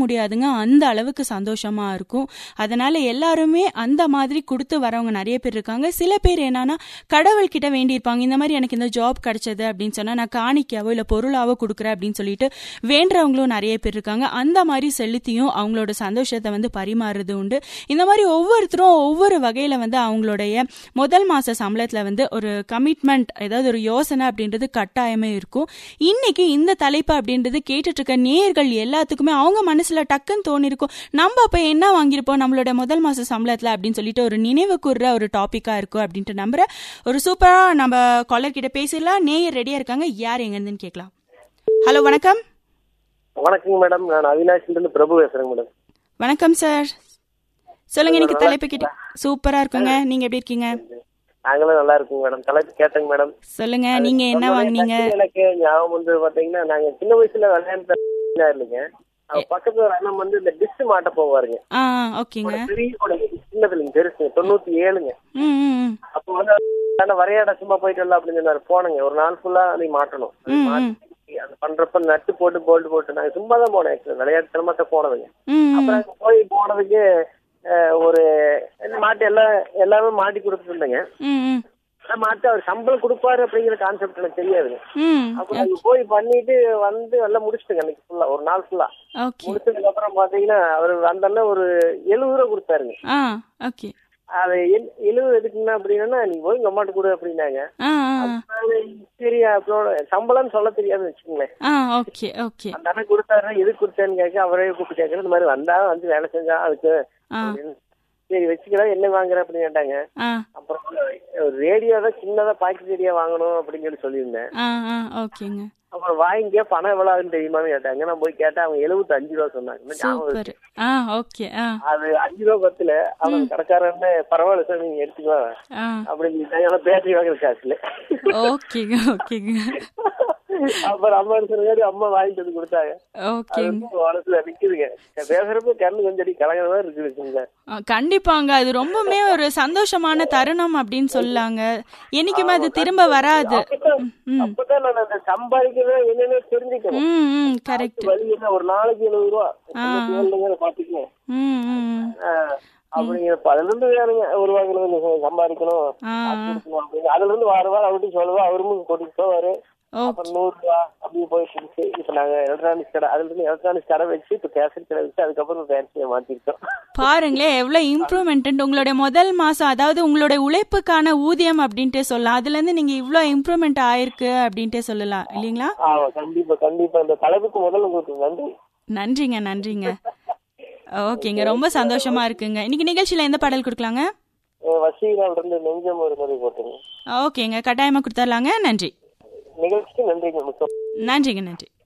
முடியாதுங்க அந்த அளவுக்கு சந்தோஷமா இருக்கும் அதனால எல்லாருமே அந்த மாதிரி கொடுத்து வரவங்க நிறைய பேர் இருக்காங்க சில பேர் என்னன்னா கடவுள்கிட்ட வேண்டியிருப்பாங்க இந்த மாதிரி எனக்கு இந்த ஜாப் கிடைச்சது அப்படின்னு சொன்னா நான் காணிக்காவோ இல்ல பொருளாவோ கொடுக்குறேன் அப்படின்னு சொல்லிட்டு வேண்டவங்களும் நிறைய பேர் இருக்காங்க அந்த மாதிரி செலுத்தியும் அவங்களோட சந்தோஷத்தை வந்து பரிமாறுறது உண்டு இந்த மாதிரி ஒவ்வொருத்தரும் ஒவ்வொரு வகையில வந்து அவங்களுடைய முதல் மாச சம்பளத்துல வந்து ஒரு கமிட்மெண்ட் ஏதாவது ஒரு யோசனை அப்படின்றது கட்டாயமே இருக்கும் இன்னைக்கு இந்த தலைப்பு அப்படின்றது கேட்டுட்டு இருக்க நேயர்கள் எல்லாத்துக்குமே அவங்க மனசுல டக்குன்னு தோணி இருக்கும் நம்ம அப்ப என்ன வாங்கியிருப்போம் நம்மளோட முதல் மாச சம்பளத்துல அப்படின்னு சொல்லிட்டு ஒரு நினைவு கூர்ற ஒரு டாபிக்கா இருக்கும் அப்படின்ட்டு நம்புறேன் ஒரு சூப்பரா நம்ம காலர் கிட்ட பேசிடலாம் நேயர் ரெடியா இருக்காங்க யார் எங்க இருந்துன்னு கேட்கலாம் ஹலோ வணக்கம் வணக்கங்க மேடம் நான் அவினாஷ்ல இருந்து பிரபு பேசுறேங்க மேடம் வணக்கம் சார் சொல்லுங்க இன்னைக்கு தலைப்பு கிட்ட சூப்பரா இருக்குங்க நீங்க எப்படி இருக்கீங்க நாங்களும் நல்லா இருக்குங்க மேடம் தலைப்பு கேட்டேங்க மேடம் சொல்லுங்க நீங்க என்ன வாங்குனீங்க எனக்கு ஞாபகம் வந்து பாத்தீங்கன்னா நாங்க சின்ன வயசுல விளையாண்ட இல்லைங்க அவ பக்கத்துல ஒரு அண்ணன் வந்து இந்த டிஷ் மாட்ட போவாருங்க ஆ ஓகேங்க பெரிய குழந்தை, சின்னதுலங்க பெருசுங்க தொண்ணூத்தி ஏழுங்க ம் ம், ம் அப்போ வந்து ஆனா வரையாட சும்மா போயிட்டு வரலாம் அப்படின்னு சொன்னாரு போனங்க ஒரு நாள் ஃபுல்லா நீ மாட்டணும் அது மாட்டி அது பண்றப்ப நட்டு போட்டு போல்ட் போட்டு நாங்க சும்மா தான் போனோம் actually. விளையாட்டுத்தனமா தான் போனதுங்க ம் அப்புறம் அங்க போய் போனதுக்கு அஹ், ஒரு மாட்டு எல்லாம் எல்லாமே மாட்டி கொடுத்துட்டு இருந்தேங்க ம் ம் ஆனா மாட்டு அவர் சம்பளம் கொடுப்பாரு அப்படிங்கிற கான்செப்ட் எனக்கு தெரியாதுங்க ம் அப்புறம் அங்க போய் பண்ணிட்டு வந்து எல்லாம் முடிச்சிட்டுங்க அன்னைக்கு ஃபுல்லா ஒரு நாள் ஃபுல்லா ஓகே முடிச்சதுக்கு அப்புறம் பாத்தீங்கன்னா அவர் அந்த அண்ணன் ஒரு எழுபது ரூபா கொடுத்தாருங்க ஆ ஓகே அது எல்- எழுபது எதுக்குன்னா அப்படின்னா நீ போய் உங்க அம்மாட்ட கொடு அப்படின்னாங்க ஆ ஆ அதனால சரி அப்புறம் சம்பளம்னு சொல்ல தெரியாதுன்னு வச்சுக்கோங்களேன் ஆ ஓகே ஓகே அந்த அண்ணன் கொடுத்தாரு எது கொடுத்தேன்னு கேட்க அவரே கூப்பிட்டு கேட்கறது இந்த மாதிரி வந்தா வந்து வேலை செஞ்சா அதுக்கு ஆ அப்படின்னு. சரி வச்சுக்கலாம் என்ன வாங்குற அப்படின்னு கேட்டாங்க ஆ அப்புறம் ஒரு ரேடியோ தான் சின்னதா பாக்கெட் ரேடியோ வாங்கணும் அப்படின்னு சொல்லி சொல்லியிருந்தேன் ஆ ஆ ஓகேங்க அப்புறம் வாங்கிக்க பணம் எவ்வளவு ஆகுன்னு தெரியுமான்னு கேட்டாங்க நான் போய் கேட்டேன் அவங்க எழுபத்தி ரூபா சொன்னாங்க இன்னும் ஞாபகம் இருக்கு. சூப்பர் ஆ ஓகே ஆ அது அஞ்சு ரூபா பத்துல அவன் கடைக்காரன் பரவாயில்ல சார் நீங்க எடுத்துக்கலாம் ஆ அப்படின்னு சொல்லிட்டாங்க ஆனா பேட்டரி வாங்குற காசுல ஓகேங்க ஓகேங்க அப்புறம் அம்மா சொன்னாரு அம்மா வாங்கிட்டு வந்து கொடுத்தாங்க அது ஓகேங்க வந்து மனசுல நிக்குதுங்க பேசுறப்ப கண்ணு கொஞ்சம் அடி கலங்கிற மாதிரி இருக்குதுங்க ஆ, கண்டிப்பாங்க அது ரொம்பவுமே ஒரு சந்தோஷமான தருணம் அப்படின்னு சொல்லாங்க என்னைக்குமே அது திரும்ப வராது அப்பதான் ம் அப்பதான் நான் அந்த சம்பாதிக்கிறது என்னன்னு தெரிஞ்சுக்கணும் ம் ம் கரெக்ட் வழி என்ன ஒரு நாளைக்கு எழுபது ரூபா தொண்ணூத்தி ஏழுங்கிற பாத்துக்கணும் ம் ம் ஆஹ் அப்படிங்கிறப்ப அதுல இருந்து வேணுங்க ஒரு வாங்கினது சம்பாதிக்கணும் ஆ காசு கொடுக்கணும் அப்படின்னு. அதுல இருந்து வார வாரம் அவர்கிட்ட சொல்லுவா அவரும் கூட்டிட்டு போவாரு ஓ அப்புறம் நூறு ரூபா அப்படி போயிட்டு இருந்துச்சு இப்ப நாங்க எலக்ட்ரானிக்ஸ் கடை அதுல இருந்து எலக்ட்ரானிக்ஸ் கடை வச்சு இப்ப கேசட் கடை வச்சு அதுக்கப்புறம் ஃபேன்சியை மாத்திருக்கோம் பாருங்களேன் எவ்வளவு இம்ப்ரூவ்மெண்ட் உங்களுடைய முதல் மாசம் அதாவது உங்களுடைய உழைப்புக்கான ஊதியம் அப்படின்ட்டே சொல்லலாம் அதுல இருந்து நீங்க இவ்ளோ இம்ப்ரூவ்மெண்ட் ஆயிருக்கு அப்படின்ட்டே சொல்லலாம் இல்லீங்களா ஆமா கண்டிப்பா கண்டிப்பா இந்த தலைப்புக்கு முதல்ல உங்களுக்கு நன்றி நன்றிங்க நன்றிங்க ஓகேங்க ரொம்ப சந்தோஷமா இருக்குங்க இன்னைக்கு நிகழ்ச்சியில எந்த பாடல் கொடுக்கலாங்க அஹ் வசீகரால இருந்து நெஞ்சம் ஒரு மாதிரி போட்டுருங்க ஓகேங்க கட்டாயமா கொடுத்துர்லாங்க நன்றி நிகழ்ச்சிக்கு நன்றிங்க மிக்க நன்றிங்க நன்றி